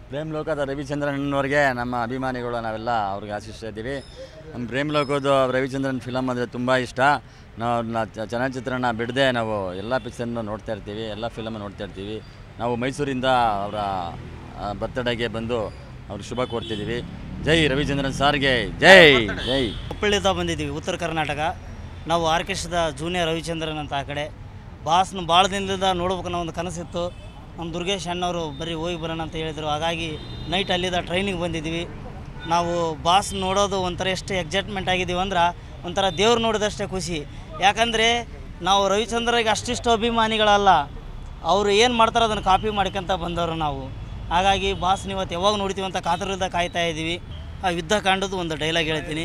ಪ್ರೇಮ್ ಲೋಕದ ರವಿಚಂದ್ರನ್ನವ್ರಿಗೆ ನಮ್ಮ ಅಭಿಮಾನಿಗಳು ನಾವೆಲ್ಲ ಅವ್ರಿಗೆ ಆಶಿಸ್ತಾ ಇದ್ದೀವಿ ನಮ್ಮ ಪ್ರೇಮ್ ಲೋಕದ ರವಿಚಂದ್ರನ್ ಫಿಲಮ್ ಅಂದರೆ ತುಂಬ ಇಷ್ಟ ನಾವು ಅವ್ರನ್ನ ಚ- ಚಲನಚಿತ್ರನ ಬಿಡದೆ ನಾವು ಎಲ್ಲ ಪಿಕ್ಚರ್ನ ನೋಡ್ತಾ ಇರ್ತೀವಿ ಎಲ್ಲ ಫಿಲಮ್ ನೋಡ್ತಾ ಇರ್ತೀವಿ ನಾವು ಮೈಸೂರಿಂದ ಅವರ ಬರ್ತಡೇಗೆ ಬಂದು ಅವ್ರಿಗೆ ಶುಭ ಕೋರ್ತಿದ್ದೀವಿ ಜೈ ರವಿಚಂದ್ರನ್ ಸಾರ್ಗೆ ಜೈ ಜೈ ಹುಬ್ಬಳ್ಳಿಯಿಂದ ಬಂದಿದ್ದೀವಿ ಉತ್ತರ ಕರ್ನಾಟಕ ನಾವು ಆರ್ಕೆಸ್ಟ್ರಾದ ಜೂನಿಯರ್ ರವಿಚಂದ್ರನ್ ಅಂತ ಆ ಕಡೆ ಬಾಸ್ನ ಭಾಳ ದಿನದಿಂದ ನೋಡ್ಬೇಕು ಅನ್ನೋ ಒಂದು ಕನಸಿತ್ತು ನಮ್ಮ ದುರ್ಗೇಶ್ ಅಣ್ಣವರು ಬರೀ ಹೋಗಿ ಬರೋಣ ಅಂತ ಹೇಳಿದರು ಹಾಗಾಗಿ ನೈಟ್ ಅಲ್ಲಿದ್ದ ಟ್ರೈನಿಗೆ ಬಂದಿದ್ದೀವಿ ನಾವು ಬಾಸ್ ನೋಡೋದು ಒಂಥರ ಎಷ್ಟು ಎಕ್ಸೈಟ್ಮೆಂಟ್ ಆಗಿದ್ದೀವಿ ಅಂದ್ರೆ ಒಂಥರ ದೇವ್ರು ನೋಡಿದಷ್ಟೇ ಖುಷಿ ಯಾಕಂದರೆ ನಾವು ರವಿಚಂದ್ರಿಗೆ ಅಷ್ಟಿಷ್ಟು ಅಭಿಮಾನಿಗಳಲ್ಲ ಅವರು ಏನು ಮಾಡ್ತಾರೋ ಅದನ್ನು ಕಾಪಿ ಮಾಡ್ಕೊಂತ ಬಂದವರು ನಾವು ಹಾಗಾಗಿ ಬಾಸ್ ಇವತ್ತು ಯಾವಾಗ ನೋಡ್ತೀವಿ ಅಂತ ಕಾತರದಿಂದ ಕಾಯ್ತಾ ಇದ್ದೀವಿ ಆ ಯುದ್ಧ ಕಾಂಡದ್ದು ಒಂದು ಡೈಲಾಗ್ ಹೇಳ್ತೀನಿ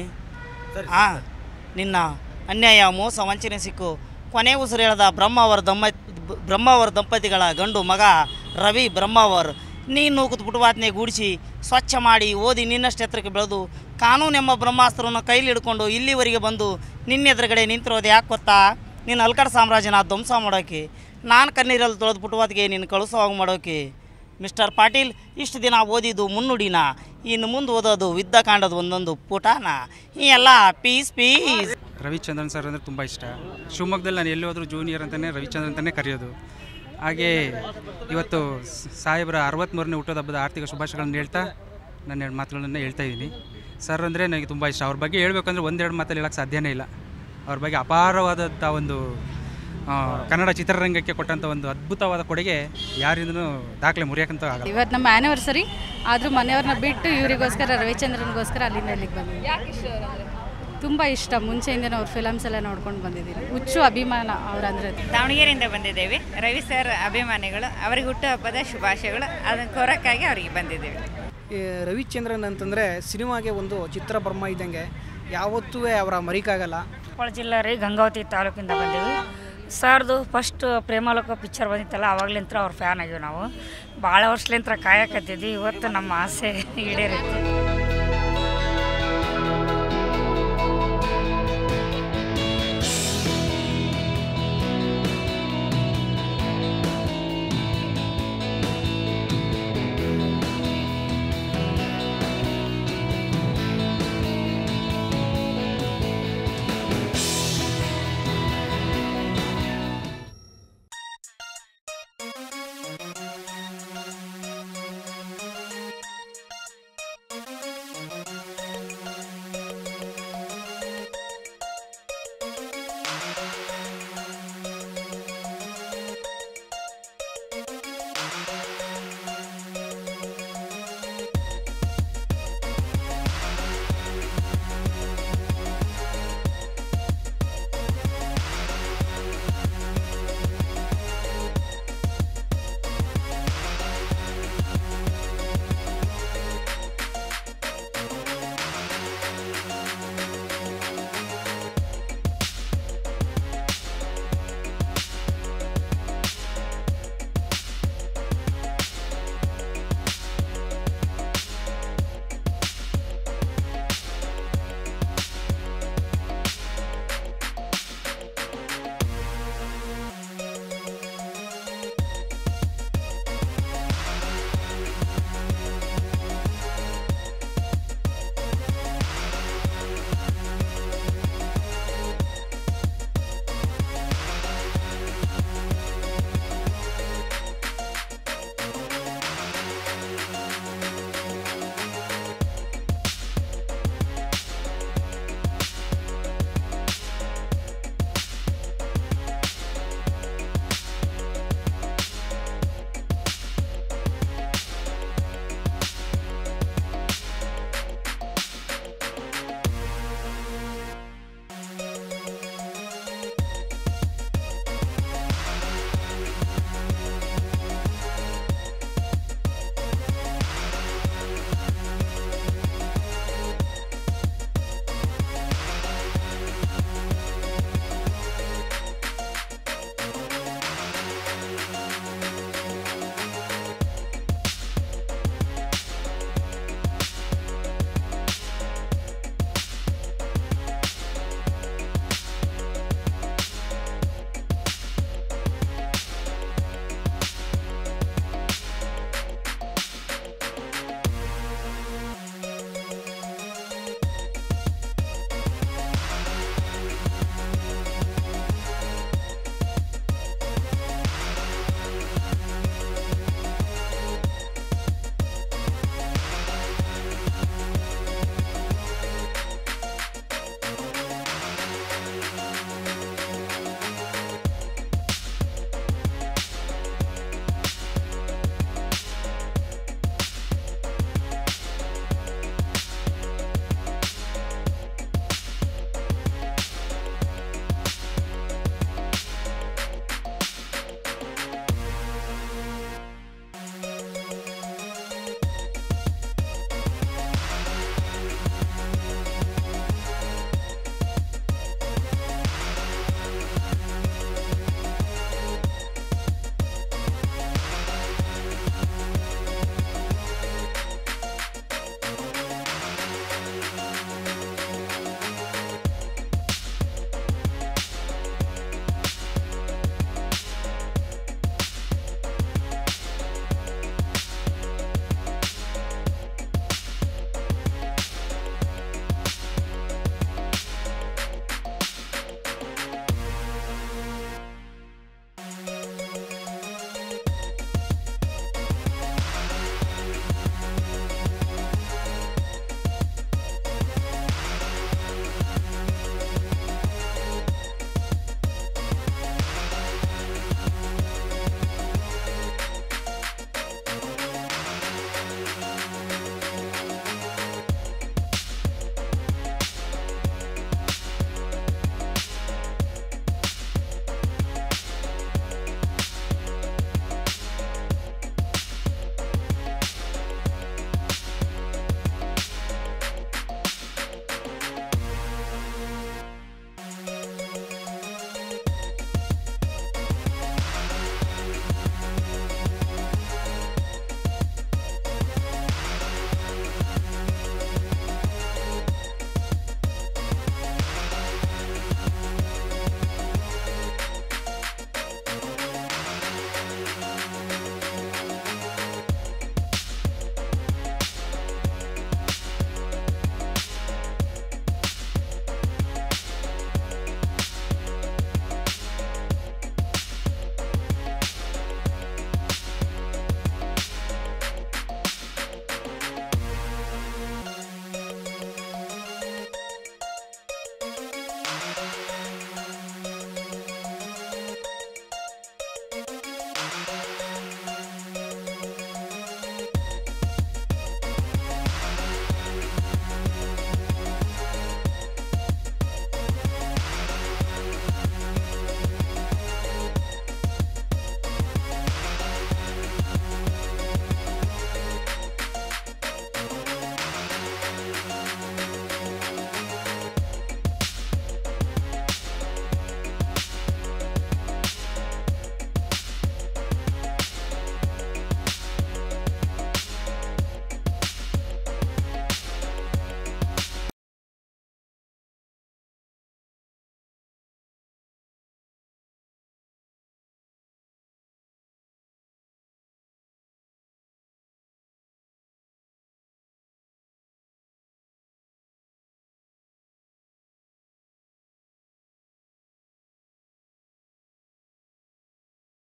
ಆ ನಿನ್ನ ಅನ್ಯಾಯ ಮೋಸ ವಂಚನೆ ಸಿಕ್ಕು ಕೊನೆ ಉಸಿರು ಹೇಳ್ದ ಬ್ರಹ್ಮಾವರ ದಮ್ಮ ಬ್ರಹ್ಮಾವರ ದಂಪತಿಗಳ ಗಂಡು ಮಗ ರವಿ ಬ್ರಹ್ಮಾವರ್ ನೀನು ಕುತ್ಬಿಟ್ಟು ಗೂಡಿಸಿ ಸ್ವಚ್ಛ ಮಾಡಿ ಓದಿ ನಿನ್ನಷ್ಟು ಎತ್ತರಕ್ಕೆ ಬೆಳೆದು ಕಾನೂನೆಂಬ ಬ್ರಹ್ಮಾಸ್ತ್ರವನ್ನು ಕೈಲಿ ಹಿಡ್ಕೊಂಡು ಇಲ್ಲಿವರೆಗೆ ಬಂದು ನಿನ್ನೆದುರುಗಡೆ ನಿಂತಿರೋದು ಯಾಕೆ ಗೊತ್ತಾ ನಿನ್ನ ಅಲ್ಕಡ ಸಾಮ್ರಾಜ್ಯನ ಧ್ವಂಸ ಮಾಡೋಕೆ ನಾನು ಕಣ್ಣೀರಲ್ಲಿ ತೊಳೆದು ಪುಟವಾತಿಗೆ ನೀನು ಕಳಿಸೋವಾಗ ಮಾಡೋಕೆ ಮಿಸ್ಟರ್ ಪಾಟೀಲ್ ಇಷ್ಟು ದಿನ ಓದಿದ್ದು ಮುನ್ನುಡಿನ ಇನ್ನು ಮುಂದೆ ಓದೋದು ವಿದ್ದ ಕಾಂಡದ ಒಂದೊಂದು ಪುಟಾನ ಈ ಎಲ್ಲ ಪೀಸ್ ಪೀಸ್ ರವಿಚಂದ್ರನ್ ಸರ್ ಅಂದರೆ ತುಂಬ ಇಷ್ಟ ಶಿವಮೊಗ್ಗದಲ್ಲಿ ನಾನು ಎಲ್ಲಿ ಹೋದರೂ ಜೂನಿಯರ್ ಅಂತಲೇ ರವಿಚಂದ್ರನ್ ಅಂತಲೇ ಕರೆಯೋದು ಹಾಗೆ ಇವತ್ತು ಸ- ಸಾಹೇಬರ ಅರವತ್ತ್ಮೂರನೇ ಹುಟ್ಟೋದ ಹಬ್ಬದ ಆರ್ಥಿಕ ಶುಭಾಶಯಗಳನ್ನು ಹೇಳ್ತಾ ನನ್ನ ಎರಡು ಮಾತುಗಳನ್ನು ಹೇಳ್ತಾ ಇದ್ದೀನಿ ಸರ್ ಅಂದರೆ ನನಗೆ ತುಂಬ ಇಷ್ಟ ಅವ್ರ ಬಗ್ಗೆ ಹೇಳ್ಬೇಕಂದ್ರೆ ಒಂದೆರಡು ಮಾತಲ್ಲಿ ಹೇಳೋಕ್ಕೆ ಸಾಧ್ಯನೇ ಇಲ್ಲ ಅವ್ರ ಬಗ್ಗೆ ಅಪಾರವಾದಂಥ ಒಂದು ಆ, ಕನ್ನಡ ಚಿತ್ರರಂಗಕ್ಕೆ ಕೊಟ್ಟಂಥ ಒಂದು ಅದ್ಭುತವಾದ ಕೊಡುಗೆ ಯಾರಿಂದನೂ ದಾಖಲೆ ಮುರಿಯೋಕ್ಕಂತ ಆಗಲ್ಲ ಇವತ್ತು ನಮ್ಮ ಆ್ಯನಿವರ್ಸರಿ ಆದರೂ ಮನೆಯವ್ರನ್ನ ಬಿಟ್ಟು ಇವರಿಗೋಸ್ಕರ ರವಿಚಂದ್ರನ್ಗೋಸ್ಕರ ಅಲ್ಲಿಂದ ಇಲ್ಲಿಗೆ ಬಂದಿದ್ದೀವಿ ತುಂಬ ಇಷ್ಟ ಮುಂಚೆಯಿಂದನೇ ಅವ್ರ ಫಿಲಮ್ಸ್ ಎಲ್ಲ ನೋಡ್ಕೊಂಡು ಬಂದಿದ್ದೀನಿ ಹುಚ್ಚು ಅಭಿಮಾನ ಅವ್ರಂದ್ರೆ ದಾವಣಗೆರೆಯಿಂದ ಬಂದಿದ್ದೇವೆ ರವಿ ಸರ್ ಅಭಿಮಾನಿಗಳು ಅವರಿಗೆ ಹುಟ್ಟುಹಬ್ಬದ ಶುಭಾಶಯಗಳು ಅದನ್ನು ಕೋರಕ್ಕಾಗಿ ಅವರಿಗೆ ಬಂದಿದ್ದೇವೆ ಈ ರವಿಚಂದ್ರನ್ ಅಂತಂದರೆ ಸಿನಿಮಾಗೆ ಒಂದು ಚಿತ್ರಬ್ರಹ್ಮ ಇದ್ದಂಗೆ ಯಾವತ್ತೂ ಅವರ ಮರಿಕಾಗಲ್ಲ ಕೊಪ್ಪಳ ಜಿಲ್ಲೆ ರೀ ಗಂಗಾವತಿ ತಾಲೂಕಿಂದ ಬಂದೀವಿ ಸರ್ದು ಫಸ್ಟ್ ಪ್ರೇಮಲೋಕ ಪಿಕ್ಚರ್ ಬಂದಿತ್ತಲ್ಲ ಅವಾಗ್ಲಿಂತ್ರ ಅವ್ರ ಫ್ಯಾನ್ ಆಗಿವಿ ನಾವು ಭಾಳ ವರ್ಷಲಿಂತ್ರ ಕಾಯಕತ್ತಿದ್ವಿ ಇವತ್ತು ನಮ್ಮ ಆಸೆ ಈಡೇರೈತಿ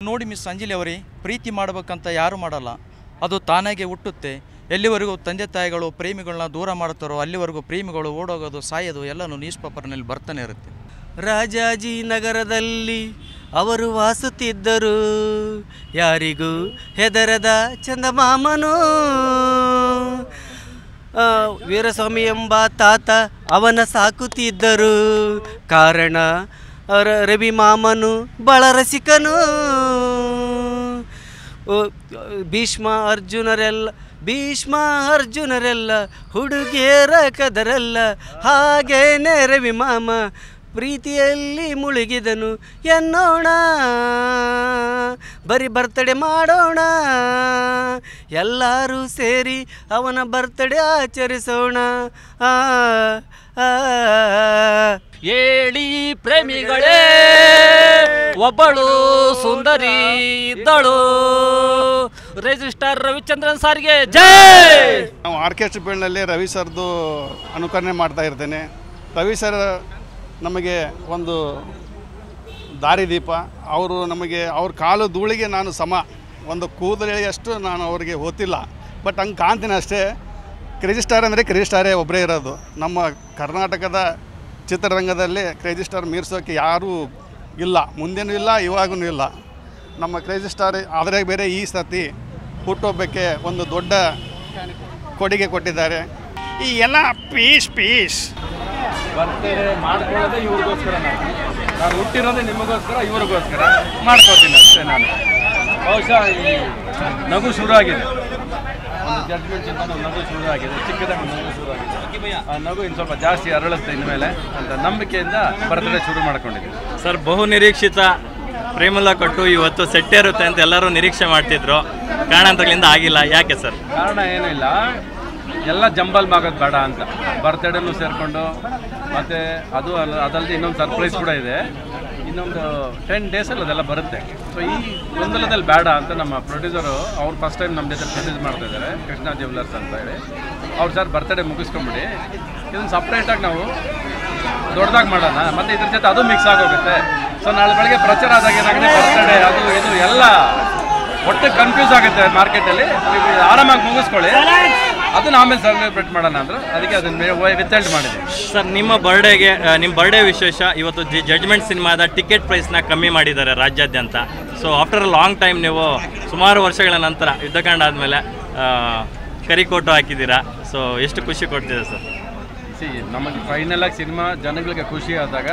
ನೋಡಿ ಮಿಸ್ ಅಂಜಲಿ ಅವರೇ ಪ್ರೀತಿ ಮಾಡಬೇಕಂತ ಯಾರು ಮಾಡಲ್ಲ ಅದು ತಾನಾಗೆ ಹುಟ್ಟುತ್ತೆ ಎಲ್ಲಿವರೆಗೂ ತಂದೆ ತಾಯಿಗಳು ಪ್ರೇಮಿಗಳನ್ನ ದೂರ ಮಾಡ್ತಾರೋ ಅಲ್ಲಿವರೆಗೂ ಪ್ರೇಮಿಗಳು ಓಡೋಗೋದು ಸಾಯೋದು ಎಲ್ಲನೂ ನ್ಯೂಸ್ ಪೇಪರ್ನಲ್ಲಿ ಬರ್ತಾನೆ ಇರುತ್ತೆ ರಾಜಾಜಿನಗರದಲ್ಲಿ ಅವರು ವಾಸುತ್ತಿದ್ದರು ಯಾರಿಗೂ ಹೆದರದ ಚಂದಮಾಮನು ಆ, ವೀರಸ್ವಾಮಿ ಎಂಬ ತಾತ ಅವನ ಸಾಕುತ್ತಿದ್ದರು ಕಾರಣ ರ- ರವಿ ಮಾಮನು ಬಳ ರಸಿಕನು ಓ, ಭೀಷ್ಮ ಅರ್ಜುನರೆಲ್ಲ ಭೀಷ್ಮ ಅರ್ಜುನರೆಲ್ಲ ಹುಡುಗಿಯರ ಕದರಲ್ಲ ಹಾಗೇನೆ ರವಿ ಮಾಮ ಪ್ರೀತಿಯಲ್ಲಿ ಮುಳುಗಿದನು ಎನ್ನೋಣ ಬರೀ ಬರ್ತಡೆ ಮಾಡೋಣ ಎಲ್ಲರೂ ಸೇರಿ ಅವನ ಬರ್ತಡೆ ಆಚರಿಸೋಣ ಆ, ಆ, ಏಳಿ ಪ್ರೇಮಿಗಳೇ ಒಬ್ಬಳು ಸುಂದರಿ ಇದ್ದಳು ರಿಜಿಸ್ಟರ್ ರವಿಚಂದ್ರನ್ ಸಾರಿಗೆ ಜೈ ನಾವು ಆರ್ಕೆಸ್ಟ್ರಾ ಫೀಲ್ಡ್ನಲ್ಲಿ ರವಿ ಸರ್ದು ಅನುಕರಣೆ ಮಾಡ್ತಾ ಇರ್ತೇನೆ ರವಿ ಸರ್ ನಮಗೆ ಒಂದು ದಾರಿದೀಪ ಅವರು ನಮಗೆ ಅವ್ರ ಕಾಲು ಧೂಳಿಗೆ ನಾನು ಸಮ ಒಂದು ಕೂದಲೆಳೆಯಷ್ಟು ನಾನು ಅವರಿಗೆ ಓದ್ತಿಲ್ಲ ಬಟ್ ಹಂಗೆ ಕಾಣ್ತೀನಿ ಅಷ್ಟೇ ಕ್ರೇಜಿ ಸ್ಟಾರ್ ಅಂದರೆ ಕ್ರೇಜಿ ಸ್ಟಾರೇ ಒಬ್ಬರೇ ಇರೋದು ನಮ್ಮ ಕರ್ನಾಟಕದ ಚಿತ್ರರಂಗದಲ್ಲಿ ಕ್ರೇಜಿ ಸ್ಟಾರ್ ಮೀರ್ಸೋಕ್ಕೆ ಯಾರೂ ಇಲ್ಲ ಮುಂದೇನೂ ಇಲ್ಲ ಇವಾಗೂ ಇಲ್ಲ ನಮ್ಮ ಕ್ರೇಜಿ ಸ್ಟಾರ್ ಆದರೆ ಬೇರೆ ಈ ಸತಿ ಹುಟ್ಟುಹಬ್ಬಕ್ಕೆ ಒಂದು ದೊಡ್ಡ ಕೊಡುಗೆ ಕೊಟ್ಟಿದ್ದಾರೆ ಈ ಎಲ್ಲ ಪೀಸ್ ಪೀಸ್ ಬರ್ತೇನೆ ಮಾಡ್ಕೊಳ್ಳೋದೇ ಇವ್ರಿಗೋಸ್ಕರ ನಾನು ನಾನು ಹುಟ್ಟಿರೋದೇ ನಿಮಗೋಸ್ಕರ ಇವ್ರಿಗೋಸ್ಕರ ಮಾಡ್ಕೋತೀನಿ ಅಷ್ಟೇ ನಾನು ಬಹುಶಃ ಈ ನಗು ಶುರು ಆಗಿದೆ ಒಂದು ಜಡ್ಜ್ಮೆಂಟ್ ಇಂದ ಒಂದು ನಗು ಶುರು ಆಗಿದೆ ಚಿಕ್ಕದಾಗಿ ಒಂದು ನಗು ಶುರು ಆಗಿದೆ ಆ ನಗು ಇನ್ನು ಸ್ವಲ್ಪ ಜಾಸ್ತಿ ಅರಳುತ್ತೆ ಇನ್ಮೇಲೆ ಅಂತ ನಂಬಿಕೆಯಿಂದ ಬರ್ತಡೇ ಶುರು ಮಾಡ್ಕೊಂಡಿದ್ದೀನಿ ಸರ್ ಬಹು ನಿರೀಕ್ಷಿತ ಪ್ರೇಮಲ ಕೊಟ್ಟು ಇವತ್ತು ಸೆಟ್ ಇರುತ್ತೆ ಅಂತ ಎಲ್ಲರೂ ನಿರೀಕ್ಷೆ ಮಾಡ್ತಿದ್ರು ಕಾರಣಾಂತರಗಳಿಂದ ಆಗಿಲ್ಲ ಯಾಕೆ ಸರ್ ಕಾರಣ ಏನೂ ಇಲ್ಲ ಎಲ್ಲ ಜಂಬಲ್ ಆಗೋದು ಬೇಡ ಅಂತ ಬರ್ತ್ಡೇನೂ ಸೇರಿಕೊಂಡು ಮತ್ತು ಅದು ಅಲ್ಲ ಅದಲ್ಲದೆ ಇನ್ನೊಂದು ಸರ್ಪ್ರೈಸ್ ಕೂಡ ಇದೆ ಇನ್ನೊಂದು ಟೆನ್ ಡೇಸಲ್ಲಿ ಅದೆಲ್ಲ ಬರುತ್ತೆ ಸೊ ಈ ಗೊಂದಲದಲ್ಲಿ ಬೇಡ ಅಂತ ನಮ್ಮ ಪ್ರೊಡ್ಯೂಸರು ಅವ್ರು ಫಸ್ಟ್ ಟೈಮ್ ನಮ್ಮ ಜೊತೆ ಪ್ರೊಡ್ಯೂಸ್ ಮಾಡ್ತಾ ಇದ್ದಾರೆ ಕೃಷ್ಣ ಜ್ಯುವೆಲರ್ಸ್ ಅಂತ ಹೇಳಿ ಅವ್ರು ಸರ್ ಬರ್ತ್ಡೇ ಮುಗಿಸ್ಕೊಂಬಿಡಿ ಇದನ್ನು ಸಪ್ರೇಟಾಗಿ ನಾವು ದೊಡ್ಡದಾಗಿ ಮಾಡೋಣ ಮತ್ತು ಇದ್ರ ಜೊತೆ ಅದು ಮಿಕ್ಸ್ ಆಗೋಗುತ್ತೆ ಸೊ ನಾಳೆ ಬೆಳಗ್ಗೆ ಪ್ರಚಾರ ಆದಾಗ ಏನಾಗುತ್ತೆ ಬರ್ತ್ಡೇ ಅದು ಇದು ಎಲ್ಲ ಒಟ್ಟು ಕನ್ಫ್ಯೂಸ್ ಆಗುತ್ತೆ ಮಾರ್ಕೆಟಲ್ಲಿ ಆರಾಮಾಗಿ ಮುಗಿಸ್ಕೊಳ್ಳಿ ಅದನ್ನ ಆಮೇಲೆ ಸೆಲೆಬ್ರೇಟ್ ಮಾಡೋಣ ಅಂದ್ರೆ ಅದಕ್ಕೆ ಅದನ್ನ ವಿತಲ್ಟ್ ಮಾಡಿದ್ವಿ ಸರ್ ನಿಮ್ಮ ಬರ್ಡೇಗೆ ನಿಮ್ಮ ಬರ್ಡೇ ವಿಶೇಷ ಇವತ್ತು ಜಿ ಜಡ್ಜ್ಮೆಂಟ್ ಸಿನಿಮಾದ ಟಿಕೆಟ್ ಪ್ರೈಸ್ನ ಕಮ್ಮಿ ಮಾಡಿದ್ದಾರೆ ರಾಜ್ಯಾದ್ಯಂತ so after a long time ನೀವು ಸುಮಾರು ವರ್ಷಗಳ ನಂತರ ಯುದ್ಧಕಾಂಡ ಆದಮೇಲೆ ಕರಿಕೋಟು ಹಾಕಿದ್ದೀರಾ ಸೊ ಎಷ್ಟು ಖುಷಿ ಕೊಡ್ತಿದೆ ಸರ್ ಸಿ ನಮಗೆ ಫೈನಲಾಗಿ ಸಿನಿಮಾ ಜನಗಳಿಗೆ ಖುಷಿ ಆದಾಗ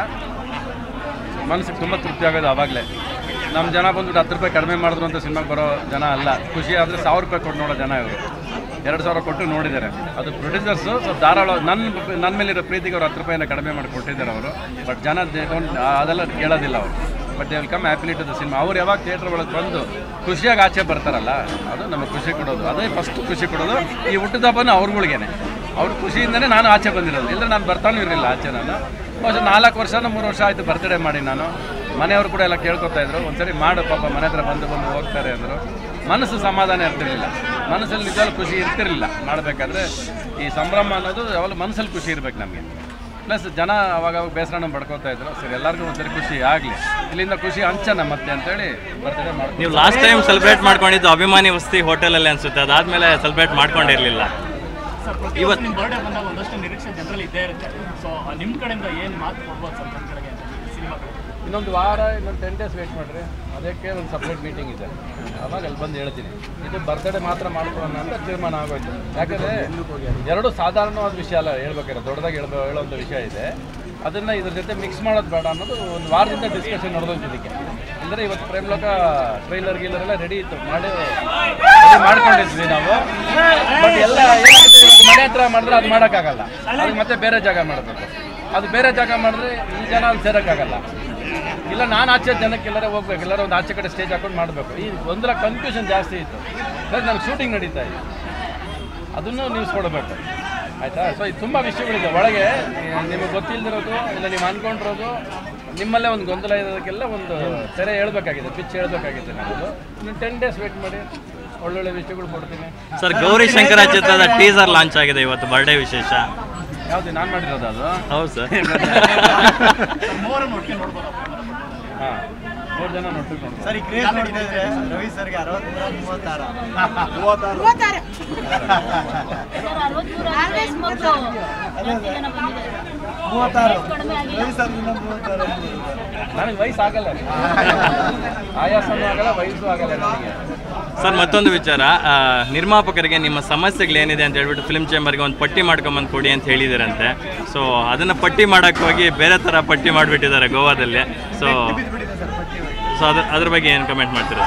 ಮನಸ್ಸಿಗೆ ತುಂಬ ತೃಪ್ತಿ ಆಗೋದು ಆವಾಗಲೇ ನಮ್ಮ ಜನ ಬಂದ್ಬಿಟ್ಟು ಹತ್ತು ರೂಪಾಯಿ ಕಡಿಮೆ ಮಾಡಿದ್ರು ಅಂತ ಸಿನಿಮಾಗೆ ಬರೋ ಜನ ಅಲ್ಲ ಖುಷಿ ಆದರೆ ಸಾವಿರ ರೂಪಾಯಿ ಕೊಟ್ಟು ನೋಡೋ ಜನ ಇವರು ಎರಡು ಸಾವಿರ ಕೊಟ್ಟು ನೋಡಿದ್ದಾರೆ ಅದು ಪ್ರೊಡ್ಯೂಸರ್ಸು ಸ್ವಲ್ಪ ಧಾರಾಳ ನನ್ನ ನನ್ನ ಮೇಲಿರೋ ಪ್ರೀತಿಗೆ ಅವ್ರು ಹತ್ತು ರೂಪಾಯಿನ ಕಡಿಮೆ ಮಾಡಿ ಕೊಟ್ಟಿದ್ದಾರೆ ಅವರು ಬಟ್ ಜನ they don't- ಆ- ಅದೆಲ್ಲ ಕೇಳೋದಿಲ್ಲ ಅವರು but they will come happily to the cinema ಅವ್ರು ಯಾವಾಗ ಥಿಯೇಟ್ರ್ ಒಳಗೆ ಬಂದು ಖುಷಿಯಾಗಿ ಆಚೆ ಬರ್ತಾರಲ್ಲ ಅದು ನಮಗೆ ಖುಷಿ ಕೊಡೋದು ಅದೇ ಫಸ್ಟ್ ಖುಷಿ ಕೊಡೋದು ಈ ಹುಟ್ಟಿದ ಹಬ್ಬನ ಅವ್ರುಗಳಿಗೇನೆ ಅವ್ರ ಖುಷಿಯಿಂದನೇ ನಾನು ಆಚೆ ಬಂದಿರೋದು ಇಲ್ಲದ್ರೆ ನಾನು ಬರ್ತಾನೂ ಇರಲಿಲ್ಲ ಆಚೆ ನಾನು ಬಹುಶಃ ನಾಲ್ಕು ವರ್ಷನ ಮೂರು ವರ್ಷ ಆಯಿತು ಬರ್ತ್ಡೇ ಮಾಡಿ ನಾನು ಮನೆಯವರು ಕೂಡ ಎಲ್ಲ ಕೇಳ್ಕೊತಾ ಇದ್ರು ಒಂದ್ಸರಿ ಮಾಡು ಪಾಪ ಮನೆ ಹತ್ರ ಬಂದು ಬಂದು ಹೋಗ್ತಾರೆ ಅಂದರು ಮನಸ್ಸು ಸಮಾಧಾನ ಇರ್ತಿರ್ಲಿಲ್ಲ ಮನಸ್ಸಲ್ಲಿ ನಿಜವಾಗ್ಲೂ ಖುಷಿ ಇರ್ತಿರ್ಲಿಲ್ಲ ಮಾಡಬೇಕಾದ್ರೆ ಈ ಸಂಭ್ರಮ ಅನ್ನೋದು ಯಾವಾಗಲೂ ಮನಸ್ಸಲ್ಲಿ ಖುಷಿ ಇರ್ಬೇಕು ನಮಗೆ ಪ್ಲಸ್ ಜನ ಅವಾಗ ಅವಾಗ ಬೇಸರನ ಪಡ್ಕೋತಾ ಇದ್ರು ಸರಿ ಎಲ್ಲರಿಗೂ ಒಂದ್ಸರಿ ಖುಷಿ ಆಗಲಿ ಇಲ್ಲಿಂದ ಖುಷಿ ಹಂಚನ ಮತ್ತೆ ಅಂತೇಳಿ ಬರ್ತ್ಡೇ ಮಾಡ್ತೀವಿ ನೀವು ಲಾಸ್ಟ್ ಟೈಮ್ ಸೆಲೆಬ್ರೇಟ್ ಮಾಡ್ಕೊಂಡಿದ್ದು ಅಭಿಮಾನಿ ವಸ್ತಿ ಹೋಟೆಲಲ್ಲಿ ಅನಿಸುತ್ತೆ ಅದಾದಮೇಲೆ ಸೆಲೆಬ್ರೇಟ್ ಮಾಡ್ಕೊಂಡಿರಲಿಲ್ಲ ಇವತ್ತು ನಿಮ್ಮ ಬರ್ಡೇ ಬಂದಾಗ ಒಂದಷ್ಟು ನಿರೀಕ್ಷೆ ಜನರಲ್ಲಿ ಇದ್ದೇ ಇರುತ್ತೆ ಸೊ ನಿಮ್ಮ ಕಡೆಯಿಂದ ಏನು ಮಾತು ಕೊಡ್ಬೋದು ಸರ್ ಜನಗಳಿಗೆ ಸಿನಿಮಾ ಇನ್ನೊಂದು ವಾರ ಇನ್ನೊಂದು ಟೆನ್ ಡೇಸ್ ವೇಟ್ ಮಾಡಿರಿ ಅದಕ್ಕೆ ಒಂದು ಸಪ್ರೇಟ್ ಮೀಟಿಂಗ್ ಇದೆ ಅವಾಗ ಅಲ್ಲಿ ಬಂದು ಹೇಳ್ತೀನಿ ಇದು ಬರ್ತ್ಡೇ ಮಾತ್ರ ಮಾಡ್ಕೊಳ್ಳೋಣ ಅಂತ ತೀರ್ಮಾನ ಆಗೋಯ್ತು ಯಾಕಂದರೆ ಎರಡು ಸಾಧಾರಣವಾದ ವಿಷಯ ಅಲ್ಲ ಹೇಳ್ಬೇಕಾದ್ರೆ ದೊಡ್ಡದಾಗಿ ಹೇಳ್ಬೋ ಹೇಳೋಂಥ ವಿಷಯ ಇದೆ ಅದನ್ನು ಇದ್ರ ಜೊತೆ ಮಿಕ್ಸ್ ಮಾಡೋದು ಬೇಡ ಅನ್ನೋದು ಒಂದು ವಾರದಿಂದ ಡಿಸ್ಕಷನ್ ನಡೆದೋಯ್ತು ಇದಕ್ಕೆ ಅಂದರೆ ಇವತ್ತು ಪ್ರೇಮ್ಲೋಕ ಟ್ರೈಲರ್ ಗೀಲರ್ ಎಲ್ಲ ರೆಡಿ ಇತ್ತು ಮಾಡಿ ready ಮಾಡ್ಕೊಂಡಿದ್ವಿ ನಾವು ಬಟ್ ಎಲ್ಲ ಏನಾಗುತ್ತೆ ಇವಾಗ ಮನೆ ಹತ್ರ ಮಾಡಿದ್ರೆ ಅದು ಮಾಡೋಕ್ಕಾಗಲ್ಲ ಅದಕ್ಕೆ ಮತ್ತೆ ಬೇರೆ ಜಾಗ ಮಾಡಬೇಕು ಅದು ಬೇರೆ ಜಾಗ ಮಾಡಿದ್ರೆ ಈ ಜನ ಅಲ್ಲಿ ಸೇರೋಕ್ಕಾಗಲ್ಲ ಇಲ್ಲ ನಾನು ಆಚೆ ಜನಕ್ಕೆ ಎಲ್ಲರೂ ಹೋಗ್ಬೇಕು ಎಲ್ಲರೂ ಒಂದು ಆಚೆ ಕಡೆ ಸ್ಟೇಜ್ ಹಾಕೊಂಡು ಮಾಡಬೇಕು ಈ ಒಂದರ ಕನ್ಫ್ಯೂಷನ್ ಜಾಸ್ತಿ ಇತ್ತು ಪ್ಲಸ್ ನನಗೆ ಶೂಟಿಂಗ್ ನಡೀತಾ ಇದೆ ಅದನ್ನು ನ್ಯೂಸ್ ಕೊಡಬೇಕು ಆಯಿತಾ ಸೊ ಇದು ತುಂಬ ವಿಷಯಗಳಿದೆ ಒಳಗೆ ನಿಮಗೆ ಗೊತ್ತಿಲ್ಲದಿರೋದು ಇಲ್ಲ ನೀವು ಅಂದ್ಕೊಂಡಿರೋದು ನಿಮ್ಮಲ್ಲೇ ಒಂದು ಗೊಂದಲ ಇರೋದಕ್ಕೆಲ್ಲ ಒಂದು ತೆರೆ ಹೇಳ್ಬೇಕಾಗಿದೆ ಪಿಚ್ ಹೇಳ್ಬೇಕಾಗಿದೆ ನಮ್ಮದು ಇನ್ನು ಟೆನ್ ಡೇಸ್ ವೇಟ್ ಮಾಡಿ ಒಳ್ಳೊಳ್ಳೆ ವಿಷಯಗಳು ಕೊಡ್ತೀನಿ ಸರ್ ಗೌರಿ ಶಂಕರ ಚಿತ್ರದ ಟೀಸರ್ ಲಾಂಚ್ ಆಗಿದೆ ಇವತ್ತು ಬರ್ಡೇ ವಿಶೇಷ ಯಾವುದು ನಾನು ಮಾಡಿರೋದು ಅದು ಹೌದು ಸರ್ ಮೂವರನ್ನು ಒಟ್ಟಿಗೆ ನೋಡ್ಬೋದು ಹಾಂ ಮೂರು ಜನ ನೋಡ್ಬೇಕು ನೋಡ್ಬೋದು. ಸರ್ ಈ ಕ್ರೇಜ್ ನೋಡ್ತಾ ಇದ್ರೆ ರವಿ ಸರ್ಗೆ ಅರವತ್ಮೂರ ಮೂವತ್ತಾರ ಮೂವತ್ತಾರು ರವಿ ಸರ್ಗಿಂತ ಮೂವತ್ತಾರು ನನಗೆ ವಯಸ್ಸು ಆಗಲ್ಲ ರೀ. ಆಯಾಸನೂ ಆಗಲ್ಲ ವಯಸ್ಸು ಆಗಲ್ಲ ನನಗೆ ಸರ್ ಮತ್ತೊಂದು ವಿಚಾರ ಆ, ನಿರ್ಮಾಪಕರಿಗೆ ನಿಮ್ಮ ಸಮಸ್ಯೆಗಳೇನಿದೆ ಅಂತ ಹೇಳ್ಬಿಟ್ಟು ಫಿಲ್ಮ್ ಚೇಂಬರ್ಗೆ ಒಂದು ಪಟ್ಟಿ ಮಾಡ್ಕೊಂಬಂದು ಕೊಡಿ ಅಂತ ಹೇಳಿದಾರಂತೆ ಸೊ ಅದನ್ನು ಪಟ್ಟಿ ಮಾಡೋಕ್ಕೆ ಹೋಗಿ ಬೇರೆ ಥರ ಪಟ್ಟಿ ಮಾಡಿಬಿಟ್ಟಿದ್ದಾರೆ ಗೋವಾದಲ್ಲಿ ಸೊ ಸೊ ಅದ್ರ ಅದ್ರ ಬಗ್ಗೆ ಏನು ಕಮೆಂಟ್ ಮಾಡ್ತೀರಾ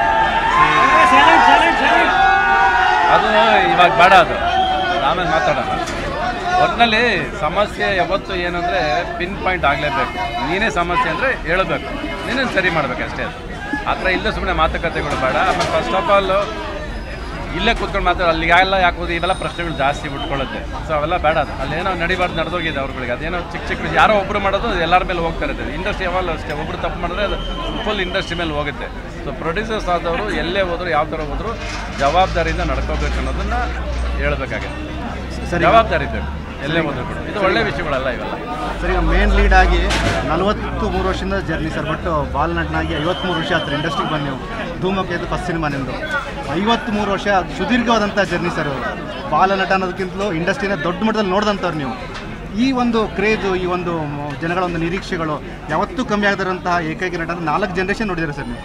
ಸರ್ ಅದು ಇವಾಗ ಬೇಡ ಅದು ಆಮೇಲೆ ಮಾತಾಡೋಣ ಒಟ್ಟಿನಲ್ಲಿ ಸಮಸ್ಯೆ ಯಾವತ್ತು ಏನಂದರೆ ಪಿನ್ ಪಾಯಿಂಟ್ ಆಗಲೇಬೇಕು ನೀನೇ ಸಮಸ್ಯೆ ಅಂದರೆ ಹೇಳಬೇಕು ನೀನೇನು ಸರಿ ಮಾಡ್ಬೇಕು ಅಷ್ಟೇ ಅದು ಆ ಥರ ಇಲ್ಲದೆ ಸುಮ್ಮನೆ ಮಾತುಕತೆಗಳು ಬೇಡ ಆಮೇಲೆ ಫಸ್ಟ್ ಆಫ್ ಆಲ್ ಇಲ್ಲೇ ಕೂತ್ಕೊಂಡು ಮಾತಾಡೋ ಅಲ್ಲಿಗೆ ಎಲ್ಲ ಯಾಕೋದು ಇವೆಲ್ಲ ಪ್ರಶ್ನೆಗಳು ಜಾಸ್ತಿ ಬಿಟ್ಕೊಳ್ಳುತ್ತೆ ಸೊ ಅವೆಲ್ಲ ಬೇಡ ಅದು ಅಲ್ಲೇನೋ ನಡಿಬಾರ್ದು ನಡೆದೋಗಿದೆ ಅವ್ರುಗಳಿಗೆ ಅದೇನೋ ಚಿಕ್ಕ ಚಿಕ್ಕ ಯಾರೋ ಒಬ್ಬರು ಮಾಡೋದು ಅದು ಎಲ್ಲರ ಮೇಲೆ ಹೋಗ್ತಾ ಇರುತ್ತೆ ಇಂಡಸ್ಟ್ರಿ ಯಾವಾಗ ಅಷ್ಟೇ ಒಬ್ಬರು ತಪ್ಪು ಮಾಡಿದ್ರೆ ಅದು ಫುಲ್ ಇಂಡಸ್ಟ್ರಿ ಮೇಲೆ ಹೋಗುತ್ತೆ ಸೊ ಪ್ರೊಡ್ಯೂಸರ್ಸ್ ಆದವರು ಎಲ್ಲೇ ಹೋದ್ರು ಯಾವ ಥರ ಹೋದ್ರು ಜವಾಬ್ದಾರಿಯಿಂದ ನಡ್ಕೋಬೇಕು ಅನ್ನೋದನ್ನ ಹೇಳ್ಬೇಕಾಗುತ್ತೆ ಜವಾಬ್ದಾರಿ ಬೇಕು ಎಲ್ಲೇ ಹೋದ್ರು ಕೂಡ ಇದು ಒಳ್ಳೆ ವಿಷಯಗಳಲ್ಲ ಇವೆಲ್ಲ ಸರ್ ಈಗ ಮೇನ್ ಲೀಡ್ ಆಗಿ ನಲವತ್ತು ಮೂರು ವರ್ಷದಿಂದ ಜರ್ನಿ ಸರ್ ಬಟ್ ಬಾಲನಟನಾಗಿ ಐವತ್ತ್ಮೂರು ವರ್ಷ ಹತ್ರ ಇಂಡಸ್ಟ್ರಿಗೆ ಬಂದು ನೀವು ಧೂಮಕೇತು ಫಸ್ಟ್ ಸಿನಿಮಾ ನಿಮ್ಮದು ಐವತ್ತ್ಮೂರು ವರ್ಷ ಸುದೀರ್ಘವಾದಂಥ ಜರ್ನಿ ಸರ್ ಬಾಲನಟ ಅನ್ನೋದಕ್ಕಿಂತಲೂ ಇಂಡಸ್ಟ್ರಿನ ದೊಡ್ಡ ಮಟ್ಟದಲ್ಲಿ ನೋಡಿದಂಥವ್ರು ನೀವು ಈ ಒಂದು ಕ್ರೇಜು ಈ ಒಂದು ಮ- ಜನಗಳ ಒಂದು ನಿರೀಕ್ಷೆಗಳು ಯಾವತ್ತೂ ಕಮ್ಮಿ ಆಗದಿರೋಂತಹ ಏಕೈಕ ನಟ ಅಂದ್ರೆ ನಾಲ್ಕು ಜನ್ರೇಷನ್ ನೋಡಿದ್ದೀರಾ ಸರ್ ನೀವು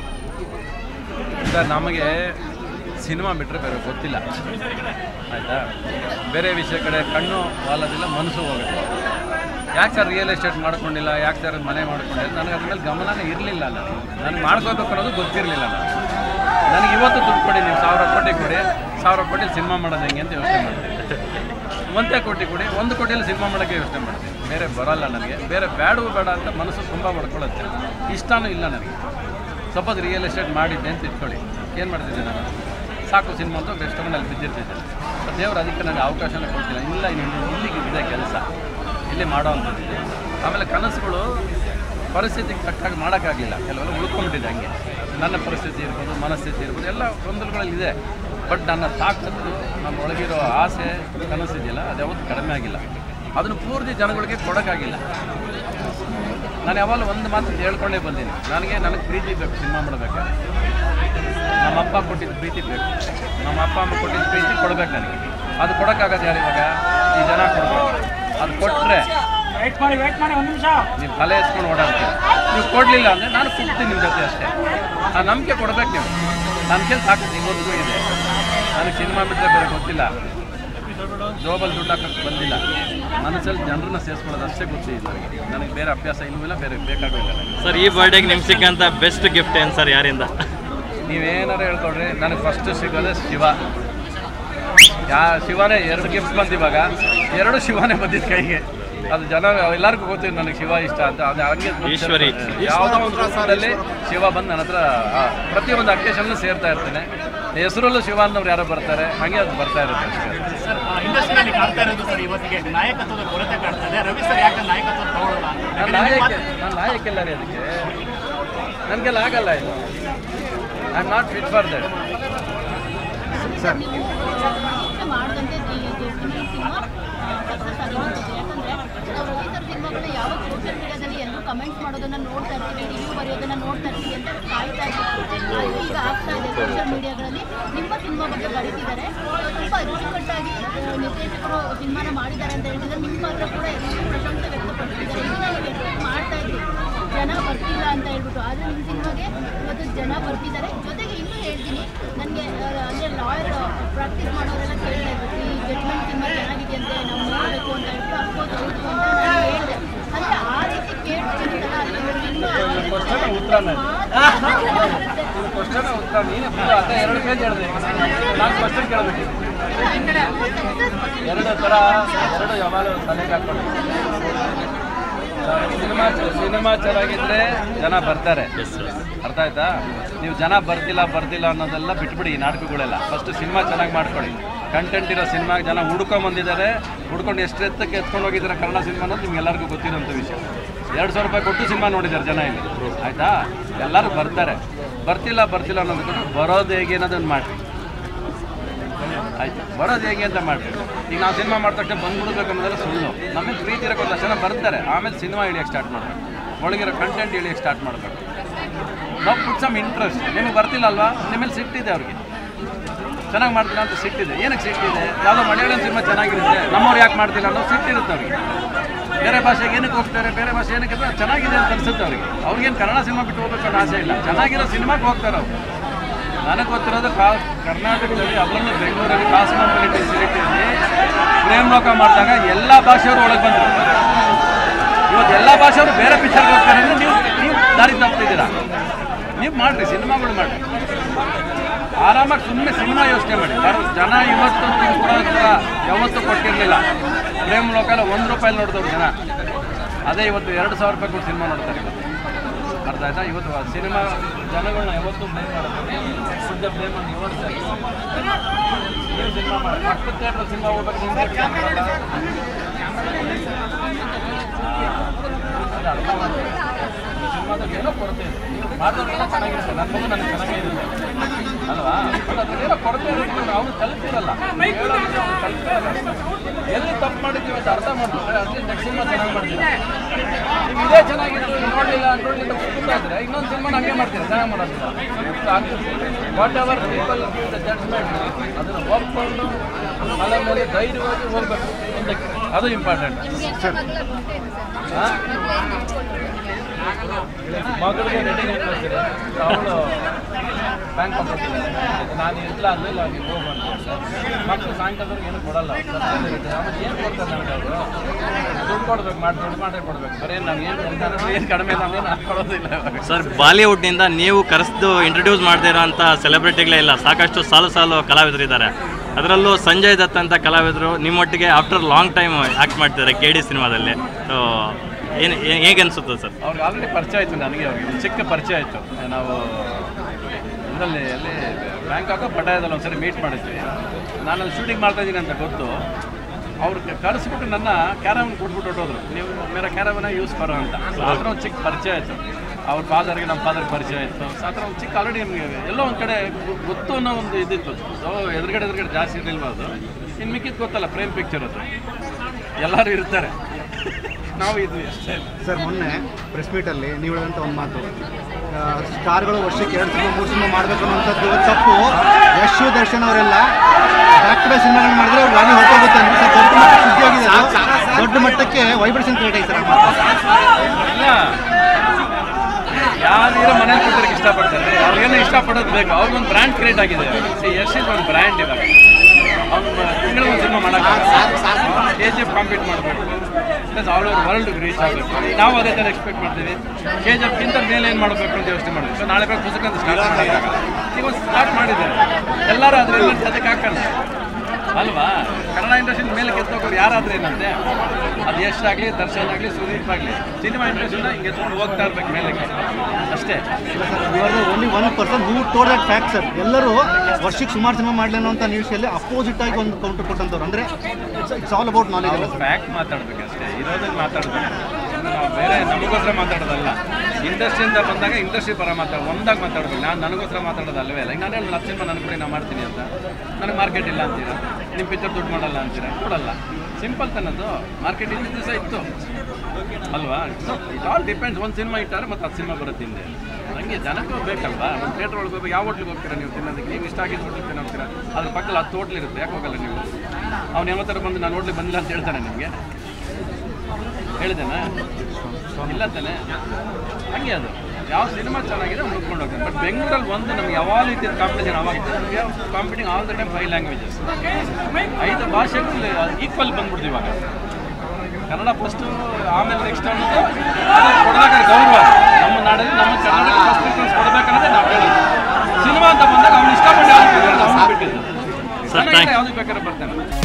ಸರ್ ನಮಗೆ ಸಿನಿಮಾ ಬಿಟ್ಟರೆ ಬೇರೆ ಗೊತ್ತಿಲ್ಲ ಆಯಿತಾ ಬೇರೆ ವಿಷಯ ಕಡೆ ಕಣ್ಣು ವಾಲೋದಿಲ್ಲ ಮನಸ್ಸು ಹೋಗುತ್ತೆ ಯಾಕೆ ಸರ್ ರಿಯಲ್ ಎಸ್ಟೇಟ್ ಮಾಡ್ಕೊಂಡಿಲ್ಲ ಯಾಕೆ ಸರ್ ಮನೆ ಮಾಡ್ಕೊಂಡಿಲ್ಲ ನನಗೆ ಅದ್ರ ಮೇಲೆ ಗಮನನೇ ಇರಲಿಲ್ಲ ನಾನು ನನಗೆ ಮಾಡ್ಕೋಬೇಕು ಅನ್ನೋದು ಗೊತ್ತಿರಲಿಲ್ಲ ನಾನು ನನಗೆ ಇವತ್ತು ದುಡ್ಡು ಕೊಡಿ ನೀವು ಸಾವಿರ ಕೋಟಿ ಕೊಡಿ ಸಾವಿರ ಕೋಟಿ ಸಿನಿಮಾ ಮಾಡೋದು ಹೆಂಗೆ ಅಂತ ಯೋಚನೆ ಮಾಡ್ತೀನಿ ಒಂದೇ ಕೋಟಿ ಕೊಡಿ ಒಂದು ಕೋಟಿಯಲ್ಲಿ ಸಿನಿಮಾ ಮಾಡೋಕ್ಕೆ ಯೋಚನೆ ಮಾಡ್ತೀನಿ ಬೇರೆ ಬರಲ್ಲ ನನಗೆ ಬೇರೆ ಬೇಡವೂ ಬೇಡ ಅಂತ ಮನಸ್ಸು ತುಂಬ ಮಾಡ್ಕೊಳ್ಳುತ್ತೆ ಇಷ್ಟನೂ ಇಲ್ಲ ನನಗೆ ಸಪೋಸ್ ರಿಯಲ್ ಎಸ್ಟೇಟ್ ಮಾಡಿದ್ದೆ ಅಂತ ಇಟ್ಕೊಳ್ಳಿ ಏನು ಮಾಡ್ತಿದ್ದೆ ನಾನು ಸಾಕು ಸಿನಿಮಾ ಅಂತ ರೆಸ್ಟೋರೆಂಟಲ್ಲಿ ಬಿದ್ದಿರ್ತಿದ್ದೆ ದೇವರು ಅದಕ್ಕೆ ನನಗೆ ಅವಕಾಶನೇ ಕೊಡ್ತಿಲ್ಲ ಇಲ್ಲ ಇನ್ನು ಇಲ್ಲಿಗೆ ಇದೆ ಕೆಲಸ ಇಲ್ಲಿ ಮಾಡೋ ಅಂಥದ್ದಿದೆ ಆಮೇಲೆ ಕನಸುಗಳು ಪರಿಸ್ಥಿತಿಗೆ ತಕ್ಕಾಗಿ ಮಾಡೋಕ್ಕಾಗಲಿಲ್ಲ ಕೆಲವೆಲ್ಲ ಉಳ್ಕೊಂಡ್ಬಿಟ್ಟಿದೆ ಹಂಗೆ ನನ್ನ ಪರಿಸ್ಥಿತಿ ಇರ್ಬೋದು ಮನಸ್ಥಿತಿ ಇರ್ಬೋದು ಎಲ್ಲ ಗೊಂದಲಗಳಲ್ಲಿದೆ ಬಟ್ ನನ್ನ ತಾಕತ್ತು ನಮ್ಮ ಒಳಗಿರೋ ಆಸೆ ಕನಸಿದೆಯಲ್ಲ ಅದು ಯಾವತ್ತೂ ಕಡಿಮೆ ಆಗಿಲ್ಲ ಅದನ್ನು ಪೂರ್ತಿ ಜನಗಳಿಗೆ ಕೊಡೋಕ್ಕಾಗಿಲ್ಲ ನಾನು ಯಾವಾಗಲೂ ಒಂದು ಮಾತು ಹೇಳ್ಕೊಂಡೇ ಬಂದೀನಿ ನನಗೆ ನನಗೆ ಪ್ರೀತಿ ಬೇಕು ಸಿನಿಮಾ ಮಾಡಬೇಕಾದ್ರೆ ನಮ್ಮ ಅಪ್ಪ ಕೊಟ್ಟಿದ್ದು ಪ್ರೀತಿ ಬೇಕು ನಮ್ಮ ಅಪ್ಪ ಅಮ್ಮ ಕೊಟ್ಟಿದ್ದು ಪ್ರೀತಿ ಕೊಡ್ಬೇಕು ನನಗೆ ಅದು ಕೊಡೋಕ್ಕಾಗದು ಯಾರು ಇವಾಗ ಈ ಜನ ಕೊಡ್ಬೇಕು ಅದು ಕೊಟ್ಟರೆ ವೇಟ್ ಮಾಡಿ ವೇಟ್ ಮಾಡಿ ಒಂದು ನಿಮಿಷ ನೀವು ತಲೆ ಎತ್ಕೊಂಡು ಓಡಾಡ್ತೀರಿ ನೀವು ಕೊಡಲಿಲ್ಲ ಅಂದರೆ ನಾನು ಕೂಗ್ತೀನಿ ನಿಮ್ಮ ಜೊತೆ ಅಷ್ಟೇ ಆ ನಂಬಿಕೆ ಕೊಡ್ಬೇಕು ನೀವು ನನ್ನ ಕೆಲಸ ಹಾಕಿದ್ದು ಇವತ್ತಿಗೂ ಇದೆ ನನಗೆ ಸಿನಿಮಾ ಬಿಟ್ಟರೆ ಬೇರೆ ಗೊತ್ತಿಲ್ಲ ಜೋಬಲ್ಲಿ ದುಡ್ಡು ಹಾಕಕ್ಕೆ ಬಂದಿಲ್ಲ ಮನಸ್ಸಲ್ಲಿ ಜನರನ್ನ ಸೇರಿಸ್ಕೊಳ್ಳೋದು ಅಷ್ಟೇ ಗೊತ್ತಿಲ್ಲ ನನಗೆ ನನಗೆ ಬೇರೆ ಅಭ್ಯಾಸ ಇನ್ನೂ ಇಲ್ಲ ಬೇರೆ ಬೇಕಾಗಿಲ್ಲ ನನಗೆ ಸರ್ ಈ ಬರ್ಡೇಗೆ ನಿಮ್ಗೆ ಸಿಕ್ಕಂಥ ಬೆಸ್ಟ್ ಗಿಫ್ಟ್ ಏನು ಸರ್ ಯಾರಿಂದ ನೀವೇನಾರು ಹೇಳ್ಕೊಡ್ರಿ ನನಗೆ ಫಸ್ಟ್ ಸಿಗೋದೇ ಶಿವ ಯಾ ಶಿವನೇ ಎರಡು ಗಿಫ್ಟ್ ಬಂತು ಇವಾಗ ಎರಡು ಶಿವನೇ ಬಂದಿದ್ದು ಕೈಗೆ ಅದು ಜನ ಎಲ್ಲರಿಗೂ ಗೊತ್ತಿದೆ ನನಗೆ ಶಿವ ಇಷ್ಟ ಅಂತ ಅದು ಹಂಗೆ ಬಂದು ಈಶ್ವರಿ. ಸೇರ್ತಾರೆ. ಯಾವುದೋ ಒಂದು ರೂಪದಲ್ಲಿ ಶಿವ ಬಂದು ನನ್ನ ಹತ್ರ ಆ, ಪ್ರತಿಯೊಂದು ಅಕೇಶನ್ಲು ಸೇರ್ತಾ ಇರ್ತೇನೆ ಹೆಸರಲ್ಲೂ ಶಿವ ಅನ್ನೋರು ಯಾರೋ ಬರ್ತಾರೆ ಹಾಗೆ ಅದು ಬರ್ತಾ ಇರುತ್ತೆ ಅಷ್ಟೇ ಸರ್ ಇಂಡಸ್ಟ್ರಿಯಲ್ಲಿ ಕಾಣ್ತಾ ಇರೋದು ಸರ್ ಇವತ್ತಿಗೆ ನಾಯಕತ್ವದ ಕೊರತೆ ಕಾಣ್ತಾ ಇದೆ ರವಿ ಸರ್ ಯಾಕೆ ನಾಯಕತ್ವ ತಗೊಳ್ಳಲ್ಲ ನಾನು ನಾಯಕ ನಾನು ನಾಯಕಿಲ್ಲ ರೀ ಅದಕ್ಕೆ ನನಗೆಲ್ಲ ಆಗಲ್ಲ ಇದು I am not fit for that sir ಮಾಡಿದಂತೆ ಸಿನಿಮಾ ಸಕ್ಸಸ್ ಆಗಿರುತ್ತದೆ ಯಾಕಂದ್ರೆ ನಾವು ರವಿ ಸರ್ ಸಿನಿಮಾಗಳನ್ನ ಯಾವಾಗ ಸೋಷಿಯಲ್ ಮೀಡಿಯಾದಲ್ಲಿ ಎಲ್ಲರೂ ಕಮೆಂಟ್ ಮಾಡೋದನ್ನ ನೋಡ್ತಾ ಇರ್ತೀವಿ ರಿವ್ಯೂ ಬರೆಯೋದನ್ನ ನೋಡ್ತಾ ಇರ್ತೀವಿ ಅಂತ ಕಾಯ್ತಾ ಇರ್ತೀವಿ ಅದು ಈಗ ಆಗ್ತಾ ಇದೆ ಸೋಷಿಯಲ್ ಮೀಡಿಯಾಗಳಲ್ಲಿ ನಿಮ್ಮ ಸಿನಿಮಾ ಬಗ್ಗೆ ಬರೀತಿದ್ದಾರೆ ತುಂಬ ಅಚ್ಚುಕಟ್ಟಾಗಿ ಆ, ನಿರ್ದೇಶಕರು ಸಿನಿಮಾನ ಮಾಡಿದ್ದಾರೆ ಅಂತ ಹೇಳಿದ್ರೆ ನಿಮ್ಮ ಹತ್ರ ಕೂಡ ಎಲ್ಲರೂ ಪ್ರಶಂಸೆ ವ್ಯಕ್ತಪಡಿಸಿದ್ದಾರೆ ಇದನ್ನ ನೀವು ಎಕ್ಸ್ಪೆಕ್ಟ್ ಮಾಡ್ತಾ ಇದ್ವಿ ಜನ ಬರ್ತಿಲ್ಲ ಅಂತ ಹೇಳ್ಬಿಟ್ಟು ಆದರೆ ನಿಮ್ಮ ಸಿನಿಮಾಗೆ ಇವತ್ತು ಜನ ಬರ್ತಿದ್ದಾರೆ ಜೊತೆಗೆ ಇನ್ನೂ ಹೇಳ್ತೀನಿ ನನಗೆ ಅಂದರೆ ಲಾಯರ್ ಪ್ರಾಕ್ಟೀಸ್ ಮಾಡೋರೆಲ್ಲ ಕೇಳ್ತಾ ಇದ್ರು ಈ ಜಡ್ಮೆಂಟ್ ಸಿನಿಮಾ ಚೆನ್ನಾಗಿದೆಯಂತೆ ನಾವು ನೋಡಬೇಕು ಅಂತ ಹೇಳ್ಬಿಟ್ಟು ಅಫ್ಕೋರ್ಸ್ ಹೌದು ಅಂತ ನಾನು ಹೇಳಿದೆ ಅಂದರೆ ಆ ರೀತಿ ಕೇಳ್ತಿರುತ್ತಲ್ಲ ಅದು ಕ್ವಶನ್ ಉತ್ತರನೇ ಕ್ವಶನ್ ಉತ್ತರ ನೀನೇ ಫುಲ್ ಅದೇ ಎರಡು ಪೇಜ್ ಹೇಳಿದೆ ನಾನು ಕ್ವಶನ್ ಕೇಳಬೇಕಿತ್ತು ಎರಡು ಥರ ಎರಡು ಯಾವಾಗಲೂ ತಲೆಗೆ ಹಾಕೊಂಡು ಸಿನಿಮಾ ಸಿನಿಮಾ ಚೆನ್ನಾಗಿದ್ರೆ ಜನ ಬರ್ತಾರೆ ಅರ್ಥ ಆಯ್ತಾ ನೀವು ಜನ ಬರ್ತಿಲ್ಲ ಬರ್ತಿಲ್ಲ ಅನ್ನೋದೆಲ್ಲ ಬಿಟ್ಬಿಡಿ ಈ ನಾಟಕಗಳೆಲ್ಲ ಫಸ್ಟ್ ಸಿನಿಮಾ ಚೆನ್ನಾಗಿ ಮಾಡ್ಕೊಳ್ಳಿ ಕಂಟೆಂಟ್ ಇರೋ ಸಿನಿಮಾಗೆ ಜನ ಹುಡ್ಕೊಂಡ್ ಬಂದಿದ್ದಾರೆ ಹುಡ್ಕೊಂಡು ಎಷ್ಟು ಎತ್ತಕ್ಕೆ ಎತ್ಕೊಂಡು ಹೋಗಿದ್ದಾರೆ ಕನ್ನಡ ಸಿನಿಮಾ ಅನ್ನೋದು ನಿಮ್ಗೆಲ್ಲರಿಗೂ ಗೊತ್ತಿರೋಂಥ ವಿಷಯ ಎರಡು ಸಾವಿರ ರೂಪಾಯಿ ಕೊಟ್ಟು ಸಿನಿಮಾ ನೋಡಿದ್ದಾರೆ ಜನ ಇಲ್ಲಿ ಆಯಿತಾ ಎಲ್ಲರೂ ಬರ್ತಾರೆ ಬರ್ತಿಲ್ಲ ಬರ್ತಿಲ್ಲ ಅನ್ನೋದು ಬಿಟ್ಟು ಬರೋದು ಹೇಗೆ ಅನ್ನೋದನ್ನು ಮಾಡಿರಿ ಆಯ್ತು ಬರೋದು ಹೇಗೆ ಅಂತ ಮಾಡಿರಿ ಈಗ ನಾವು ಸಿನಿಮಾ ಮಾಡಿದ ತಕ್ಷಣ ಬಂದ್ಬಿಡ್ಬೇಕು ಅನ್ನೋದೆಲ್ಲ ಸುಳ್ಳು ನಮಗೆ ಪ್ರೀತಿ ಇರೋಕೆ ಒಂದು ಜನ ಬರ್ತಾರೆ ಆಮೇಲೆ ಸಿನಿಮಾ ಇಳಿಯೋಕ್ಕೆ ಸ್ಟಾರ್ಟ್ ಮಾಡಬೇಕು ಒಳಗಿರೋ ಕಂಟೆಂಟ್ ಇಳಿಯೋಕ್ಕೆ ಸ್ಟಾರ್ಟ್ ಮಾಡಬೇಕು ನಾವು ಪುಟ್ ಸಮ್ ಇಂಟ್ರೆಸ್ಟ್ ನಿಮಗೆ ಬರ್ತಿಲ್ಲ ಅಲ್ವಾ ನಿಮ್ಮಲ್ಲಿ ಸಿಟ್ಟಿದೆ ಅವ್ರಿಗೆ ಚೆನ್ನಾಗಿ ಮಾಡ್ತಿಲ್ಲ ಅಂತ ಸಿಟ್ಟಿದೆ ಏನಕ್ಕೆ ಸಿಟ್ಟಿದೆ ಯಾವುದೋ ಮಲಯಾಳಂ ಸಿನಿಮಾ ಚೆನ್ನಾಗಿರುತ್ತೆ ನಮ್ಮವ್ರು ಯಾಕೆ ಮಾಡ್ತಿಲ್ಲ ಅನ್ನೋ ಸಿಟ್ಟಿರುತ್ತೆ ಅವ್ರಿಗೆ ಬೇರೆ ಭಾಷೆಗೆ ಏನಕ್ಕೆ ಹೋಗ್ತಾರೆ ಬೇರೆ ಭಾಷೆ ಏನಕ್ಕೆ ಅಂದ್ರೆ ಚೆನ್ನಾಗಿದೆ ಅಂತ ಅನ್ಸುತ್ತೆ ಅವ್ರಿಗೆ ಅವ್ರಿಗೇನು ಕನ್ನಡ ಸಿನಿಮಾ ಬಿಟ್ಟು ಹೋಗ್ಬೇಕು ಅನ್ನೋ ಆಸೆ ಇಲ್ಲ ಚೆನ್ನಾಗಿರೋ ಸಿನಿಮಾಗೆ ಹೋಗ್ತಾರೆ ಅವ್ರು ನನಗೆ ಗೊತ್ತಿರೋದು ಕಾ ಕರ್ನಾಟಕದಲ್ಲಿ ಅದರಲ್ಲೂ ಬೆಂಗಳೂರಲ್ಲಿ ಕಾಸ್ಮೋಪಾಲಿಟಿ ಸಿಟಿಯಲ್ಲಿ ಪ್ರೇಮ್ ಲೋಕ ಮಾಡಿದಾಗ ಎಲ್ಲ ಭಾಷೆಯವರು ಒಳಗೆ ಬಂದರು ಇವತ್ತು ಎಲ್ಲ ಭಾಷೆಯವರು ಬೇರೆ ಪಿಕ್ಚರ್ಗೆ ಹೋಗ್ತಾರೆ ಅಂದರೆ ನೀವು ನೀವು ದಾರಿ ತಪ್ಪಿದ್ದೀರಾ ನೀವು ಮಾಡಿರಿ ಸಿನಿಮಾಗಳು ಮಾಡಿರಿ ಆರಾಮಾಗಿ ಸುಮ್ಮನೆ ಸಿನಿಮಾ ಯೋಚನೆ ಮಾಡಿ ಬರೋ ಜನ ಇವತ್ತು ದುಡ್ಡು ಕೊಡೋದ್ರ ಯಾವತ್ತೂ ಕೊಟ್ಟಿರಲಿಲ್ಲ ಪ್ರೇಮ್ ಲೋಕಲ್ಲ ಒಂದು ರೂಪಾಯಿ ನೋಡಿದವ್ರು ಜನ ಅದೇ ಇವತ್ತು ಎರಡು ಸಾವಿರ ರೂಪಾಯಿ ಕೊಟ್ಟು ಸಿನಿಮಾ ನೋಡ್ತಾರೆ ಇವತ್ತು ಅರ್ಥ ಆಯ್ತಾ ಇವತ್ತು ಸಿನಿಮಾ ಜನಗಳನ್ನ ಯಾವತ್ತೂ ಬ್ಲೇಮ್ ಮಾಡೋದು ಶುದ್ಧ ಬ್ಲೇಮ್ ಮಾಡಿ ಇವತ್ತು ಸಿನಿಮಾ ಮಾಡಿ ಪಕ್ಕದ ಥಿಯೇಟ್ರ್ ಸಿನಿಮಾ ಹೋಗ್ಬೇಕು ನಿಮ್ಗೆ ಸಿನಿಮಾದಲ್ಲಿ ಏನೋ ಕೊರತೆ ಇದೆ ಮಾಡಿದವ್ರೆಲ್ಲ ಚೆನ್ನಾಗಿರುತ್ತೆ ನನ್ನ ಮಗು ನನಗೆ ಚೆನ್ನಾಗೇ ಇದೆ ಅಲ್ವಾ ಬಟ್ ಅದ್ರಲ್ಲಿ ಏನೋ ಕೊರತೆ ಇರುತ್ತೆ ಅವ್ರು ಕಲಿತಿರಲ್ಲ ಎಲ್ಲಿ ತಪ್ಪು ಮಾಡಿದ್ದೀವಿ ಅಂತ ಅರ್ಥ ಮಾಡ್ಕೊಂಡ್ರೆ ಅದೇ ನೆಕ್ಸ್ಟ್ ಸಿನಿಮಾ ಚೆನ್ನಾಗಿ ಮಾಡ್ತೀವಿ ನೀವು ಇದೇ ಚೆನ್ನಾಗಿತ್ತು ಇದು ನೋಡಲಿಲ್ಲ ನೋಡಲಿಲ್ಲ ಕೂತಾ ಇದ್ರೆ ಇನ್ನೊಂದು ಸಿನಿಮಾ ಹಂಗೆ ಮಾಡ್ತೀರಾ ಚೆನ್ನಾಗಿ ಮಾಡೋದಿಲ್ಲ whatever people give the judgement ಅದನ್ನು ಒಪ್ಕೊಂಡು ಮಲೆ ಮೇಲೆ ಧೈರ್ಯವಾಗಿ ಹೋಗ್ಬೇಕು ಮುಂದಕ್ಕೆ ಅದು ಇಂಪಾರ್ಟೆಂಟ್ ಮಗಳಿಗೆ ರೆಡಿ ಮಾಡ್ತೀನಿ ಅವಳು ಬ್ಯಾಂಕ್ ನಾನು ಇಲ್ಲ ಅಂದಿಲ್ಲ ಅವ್ರಿಗೆ ಹೋಗ್ಬಂದು ಮಕ್ಕಳು ಸಾಯಂಕಾಲದವ್ರಿಗೆ ಏನು ಕೊಡಲ್ಲ ಆಮೇಲೆ ಏನು ಕೊಡ್ತಾರೆ ನನಗೆ ಅವರು ದುಡ್ಡು ಕೊಡ್ಬೇಕು ಮಾಡಿ ದುಡ್ಡು ಮಾಡೇ ಕೊಡ್ಬೇಕು ಬರೀ ನಾನು ಏನು ಏನು ಕಡಿಮೆ ಇಲ್ಲ ಅಂದ್ರೆ ನಾನು ಕೊಡೋದಿಲ್ಲ ಇವಾಗ ಸರ್ ಬಾಲಿವುಡ್ನಿಂದ ನೀವು ಕರೆಸ್ದು ಇಂಟ್ರೊಡ್ಯೂಸ್ ಮಾಡದೇ ಇರೋಂಥ ಸೆಲೆಬ್ರಿಟಿಗಳೇ ಇಲ್ಲ ಸಾಕಷ್ಟು ಸಾಲು ಸಾಲು ಕಲಾವಿದರು ಇದ್ದಾರೆ ಅದರಲ್ಲೂ ಸಂಜಯ್ ದತ್ ಅಂತ ಕಲಾವಿದರು ನಿಮ್ಮೊಟ್ಟಿಗೆ ಆಫ್ಟರ್ ಲಾಂಗ್ ಟೈಮ್ ಆ್ಯಕ್ಟ್ ಮಾಡ್ತಿದ್ದಾರೆ ಕೆ ಡಿ ಸಿನಿಮಾದಲ್ಲಿ ಸೊ ಏನು ಹೇಗೆ ಅನಿಸುತ್ತೆ ಸರ್ ಅವ್ರಿಗೆ ಆಲ್ರೆಡಿ ಪರಿಚಯ ಆಯಿತು ನನಗೆ ಅವ್ರಿಗೆ ಒಂದು ಚಿಕ್ಕ ಪರಿಚಯ ಆಯಿತು ನಾವು ಇದರಲ್ಲಿ ಅಲ್ಲಿ ಬ್ಯಾಂಕಾಕ್ ಪಟಾಯದಲ್ಲಿ ಒಂದ್ಸರಿ ಮೀಟ್ ಮಾಡಿದ್ವಿ ನಾನು ಅಲ್ಲಿ ಶೂಟಿಂಗ್ ಮಾಡ್ತಾ ಇದ್ದೀನಿ ಅಂತ ಗೊತ್ತು ಅವ್ರು ಕಳಿಸ್ಬಿಟ್ಟು ನನ್ನ ಕ್ಯಾರವನ್ ಕೊಟ್ಬಿಟ್ಟು ಹೊಟ್ಟೋದ್ರು ನೀವು ಮೇರ ಕ್ಯಾರವನ್ನ ಯೂಸ್ ಮಾಡೋ ಅಂತ ಸೊ ಆ ಥರ ಒಂದು ಚಿಕ್ಕ ಪರಿಚಯ ಆಯಿತು ಅವ್ರ ಫಾದರ್ಗೆ ನಮ್ಮ ಫಾದರ್ಗೆ ಪರಿಚಯ ಆಯಿತು ಸೊ ಆ ಥರ ಒಂದು ಚಿಕ್ಕ ಆಲ್ರೆಡಿ ನಮಗೆ ಎಲ್ಲೋ ಒಂದು ಕಡೆ ಗೊ- ಗೊತ್ತು ಅನ್ನೋ ಒಂದು ಇದಿತ್ತು ಸೊ ಎದುರುಗಡೆ ಎದುರುಗಡೆ ಜಾಸ್ತಿ ಇರಲಿಲ್ವ ಅದು ಇನ್ನು ಮಿಕ್ಕಿದ್ದು ಗೊತ್ತಲ್ಲ ಪ್ರೇಮ್ ಪಿಕ್ಚರ್ ಅದು ಎಲ್ಲರೂ ಇರ್ತಾರೆ ನಾವು ಇದ್ವಿ ಅಷ್ಟೇ ಸರ್ ಮೊನ್ನೆ ಪ್ರೆಸ್ ಮೀಟಲ್ಲಿ ನೀವು ಹೇಳಿದಂಥ ಒಂದು ಮಾತು ಆ, ಸ್ಟಾರ್ಗಳು ವರ್ಷಕ್ಕೆ ಎರಡು ಸಿನಿಮಾ ಮೂರು ಸಿನಿಮಾ ಮಾಡಬೇಕು ಅನ್ನೋಂಥದ್ದು ತಪ್ಪು ಯಶು ದರ್ಶನ್ ಅವರೆಲ್ಲ ಬ್ಯಾಕ್ ಟು ಬ್ಯಾಕ್ ಸಿನಿಮಾಗಳು ಮಾಡಿದ್ರೆ ಅವ್ರು ರಾಣಿ ಹೊರಟೋಗುತ್ತೆ ಅಂತ ಸರ್ ದೊಡ್ಡ ಮಟ್ಟಕ್ಕೆ ಸುದ್ದಿ ಆಗಿದೆ ಅದು. ದೊಡ್ಡ ಮಟ್ಟಕ್ಕೆ ವೈಬ್ರೇಷನ್ ಕ್ರಿಯೇಟ್ ಆಗಿದೆ ಸರ್ ಆ ಮಾತು. ಇಲ್ಲ ಯಾರಿರೋ ಮನೇಲಿ ಕೂತರಿಗೆ ಇಷ್ಟಪಡ್ತಾರೆ ಅವ್ರಿಗೇನೋ ಇಷ್ಟಪಡೋದು ಬೇಕು ಅವ್ರಿಗೊಂದು ಬ್ರ್ಯಾಂಡ್ ಕ್ರಿಯೇಟ್ ಆಗಿದೆ ಸಿ ಯಶ್ ಇಸ್ ಒಂದು ಬ್ರ್ಯಾಂಡ್ ಇವಾಗ ಅವ್ನು ತಿಂಗಳ ಒಂದು ಸಿನಿಮಾ ಮಾಡೋಕ್ಕಾಗಲ್ಲ ಕೆ ಜಿ ಎಫ್ ಕಾಂಪೀಟ್ ಮಾಡಬೇಕು plus all over world reach ಆಗಬೇಕು ನಾವು ಅದೇ ಥರ ಎಕ್ಸ್ಪೆಕ್ಟ್ ಮಾಡ್ತೀವಿ ಕೆ ಜಿ ಎಫ್ಗಿಂತ ಮೇಲೆ ಏನು ಮಾಡಬೇಕು ಅಂತ ಯೋಚನೆ ಮಾಡ್ತೀವಿ ಸೊ ನಾಳೆ ಬೇಕು ಪುಸ್ತಕ ಅಂತ ಸ್ಟಾರ್ಟ್ ಮಾಡಿದಾಗ ಈಗ ಒಂದು ಸ್ಟಾರ್ಟ್ ಮಾಡಿದ್ದಾರೆ ಎಲ್ಲರೂ ಅದರಿಂದ ಅದಕ್ಕೆ ಹಾಕೋಣ ಅಲ್ವಾ ಕನ್ನಡ ಇಂಡಸ್ಟ್ರಿ ಮೇಲೆ ಕೆತ್ತೋಗೋರು ಯಾರಾದ್ರೂ ಏನಂತೆ ಅದು ಎಷ್ಟಾಗಲಿ ದರ್ಶನ್ ಆಗಲಿ ಸುದೀಪ್ ಆಗಲಿ ಸಿನಿಮಾ ಇಂಡಸ್ಟ್ರಿನ ಹಿಂಗೆ ಎತ್ಕೊಂಡು ಹೋಗ್ತಾ ಇರ್ಬೇಕು ಮೇಲೆ ಅಷ್ಟೇ only one person who told that fact sir ಎಲ್ಲರೂ ವರ್ಷಕ್ಕೆ ಸುಮಾರು ಸಿನಿಮಾ ಮಾಡಲಿ ಅನ್ನೋಂಥ ನ್ಯೂಸಲ್ಲಿ ಅಪೋಸಿಟ್ ಆಗಿ ಒಂದು ಕೌಂಟರ್ ಕೊಟ್ಟಂಥವ್ರು ಅಂದರೆ ಇಟ್ಸ್ ಆಲ್ ಅಬೌಟ್ ನಾಲೆಜ್ ಅಲ್ಲ ಸರ್ ಫ್ಯಾಕ್ಟ್ ಮಾತಾಡ್ಬೇಕು ಅಷ್ಟೇ ಇರೋದನ್ನ ಮಾತಾಡ್ಬೇಕು ನಾವು ಬೇರೆ ನಮಗೋಸ್ಕರ ಮಾತಾಡೋದಲ್ಲ ಇಂಡಸ್ಟ್ರಿಯಿಂದ ಬಂದಾಗ ಇಂಡಸ್ಟ್ರಿ ಪರ ಮಾತಾಡ ಒಂದಾಗ ಮಾತಾಡ್ಬೇಕು ನಾನು ನನಗೋಸ್ಕರ ಮಾತಾಡೋದು ಅಲ್ಲವೇ ಅಲ್ಲ ಈಗ ನಾನು ಹೇಳಿ ಹತ್ತು ಸಿನಿಮಾ ನನ್ನ ಕೂಡ ನಾನು ಮಾಡ್ತೀನಿ ಅಂತ ನನಗೆ ಮಾರ್ಕೆಟ್ ಇಲ್ಲ ಅಂತೀರಾ ನಿಮ್ಮ ಪಿಕ್ಚರ್ ದುಡ್ಡು ಮಾಡಲ್ಲ ಅಂತೀರಾ ಕೊಡಲ್ಲ ಸಿಂಪಲ್ ತನ್ನದು ಮಾರ್ಕೆಟ್ ಇದ್ದ ದಿವಸ ಇತ್ತು ಅಲ್ವಾ ಸೊ ಇಟ್ ಆಲ್ ಡಿಪೆಂಡ್ಸ್ ಒಂದು ಸಿನಿಮಾ ಇಟ್ಟಾರೆ ಮತ್ತು ಹತ್ತು ಸಿನಿಮಾ ಬರುತ್ತೆ ಹಿಂದೆ ಹಂಗೆ ಜನಕ್ಕೂ ಬೇಕಲ್ವಾ ಒಂದು ಥಿಯೇಟ್ರ್ ಒಳಗೆ ಹೋಗ್ಬೇಕು ಯಾವ ಹೋಟ್ಲಿಗೆ ಹೋಗ್ತೀರಾ ನೀವು ತಿನ್ನೋದಕ್ಕೆ ನೀವು ಇಷ್ಟ ಆಗಿದ್ದು ಹೋಟ್ಲಿಗೆ ತಿನ್ನೋಗ್ತೀರಾ ಅದ್ರ ಪಕ್ಕದಲ್ಲಿ ಹತ್ತು ಹೋಟ್ಲ್ ಇರುತ್ತೆ ಯಾಕೆ ಹೋಗಲ್ಲ ನೀವು ಅವ್ನು ಯಾವತ್ತರ ಬಂದು ನಾನು ಹೋಟ್ಲಿಗೆ ಬಂದಿಲ್ಲ ಅಂತ ಹೇಳ್ತಾನೆ ನಿಮಗೆ ಹೇಳಿದ್ದೇನಾ ಇಲ್ಲ ತಾನೆ ಹಂಗೆ ಅದು ಯಾವ ಸಿನಿಮಾ ಚೆನ್ನಾಗಿದೆ ಅವ್ನು ಹುಡ್ಕೊಂಡು ಹೋಗ್ತಾನೆ ಬಟ್ ಬೆಂಗಳೂರಲ್ಲಿ ಒಂದು ನಮ್ಗೆ ಯಾವಾಗ ಇದ್ದಿದ್ದು ಕಾಂಪಿಟೇಷನ್ ಅವಾಗ competing all the time five languages ಐದು ಭಾಷೆಗಳು ಈಕ್ವಲ್ ಬಂದ್ಬಿಡ್ತು ಇವಾಗ ಕನ್ನಡ ಫಸ್ಟು ಆಮೇಲೆ ನೆಕ್ಸ್ಟ್ ಅನ್ನೋದು ಅದು ಕೊಡಬೇಕಾದ್ರೆ ಗೌರವ ನಮ್ಮ ನಾಡಲ್ಲಿ ನಮ್ಮ ಕನ್ನಡ ಫಸ್ಟ್ ಪ್ರಿಫರೆನ್ಸ್ ಕೊಡಬೇಕನ್ನೋದೇ ನಾವು ಹೇಳೋದು ಸಿನಿಮಾ ಅಂತ ಬಂದಾಗ ಅವ್ನು ಇಷ್ಟಪಟ್ಟು ಯಾವ್ದು ಬೇಕಾದ್ರೆ ಅವ್ನು ಬಿಟ್ಟಿದ್ದು Sir, thank- ಯಾವ್ದು ಬೇಕಾದ್ರೆ ಬರ್ತಾನೆ